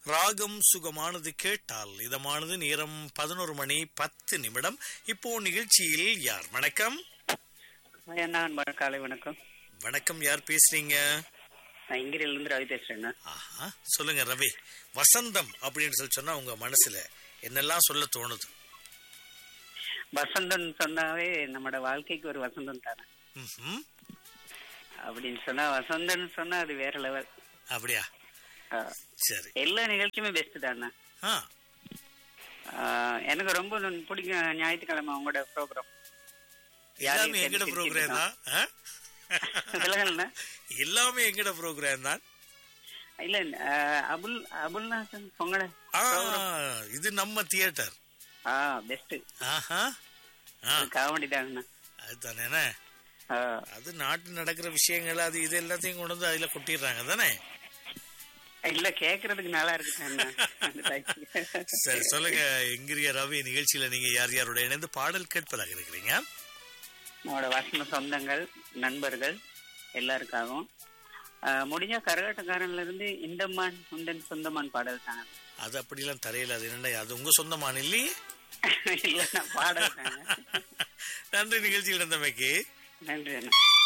ராகம் சுகமானது கேட்டால் இதமானது நேரம் பதினோரு மணி பத்து நிமிடம் இப்போ நிகழ்ச்சியில் யார் வணக்கம் நான் காலை வணக்கம் வணக்கம் யார் பேசுறீங்க நான் இங்கிரிலிருந்து ரவி பேசுறேண்ணா ஆஹா சொல்லுங்க ரவி வசந்தம் அப்படின்னு சொல்லி சொன்னா உங்க மனசுல என்னெல்லாம் சொல்ல தோணுது வசந்தம் சொன்னாவே நம்மட வாழ்க்கைக்கு ஒரு வசந்தம் தானே ம்ஹும். அப்படின்னு சொன்னா வசந்தம் சொன்னா அது வேற லெவல் அப்படியா சரி எல்லா நிகழ்ச்சியுமே பெஸ்ட் தானே ஆ ஆஹ் எனக்கு ரொம்ப பிடிக்கும் ஞாயிற்றுக்கிழமை உங்களோட ப்ரோக்ராம் எல்லாமே எங்கட ப்ரோக்ராம் தான் ஆ? விலகல்ண்ணா எல்லாமே எங்கட ப்ரோக்ராம் தான் இல்ல ஆஹ் அபுல் அபுல்நாசன் உங்களோட ஆ இது நம்ம தியேட்டர் ஆ பெஸ்ட் ஆஹா ஆ காமெடி தாங்கண்ணா அதுதானே ஆஹ் அது நாட்டு நடக்கிற விஷயங்கள் அது இது எல்லாத்தையும் கொண்டு வந்து அதுல கொட்டிடுறாங்க தானே இல்ல கேக்குறதுக்கு நல்லா இருக்கு அண்ணா. அந்த time. சரி சொல்லுங்க எங்கிரிய ரவி நிகழ்ச்சியில நீங்க யார் யாரோட இணைந்து பாடல் கேட்பதாக இருக்கிறீங்க நம்மளோட வசந்த சொந்தங்கள் நண்பர்கள் எல்லாருக்காகவும் ஆஹ் முடிஞ்ச கரகாட்டக்காரன்ல இருந்து இந்தமான் உந்தன் சொந்தமான் பாடல் தாங்க அது அப்படிலாம் தரையில அது என்னடா அது உங்க சொந்தமான இல்லையே இல்ல நான் பாடல் தாங்க நன்றி நிகழ்ச்சியில் இருந்தமைக்கு நன்றி அண்ணா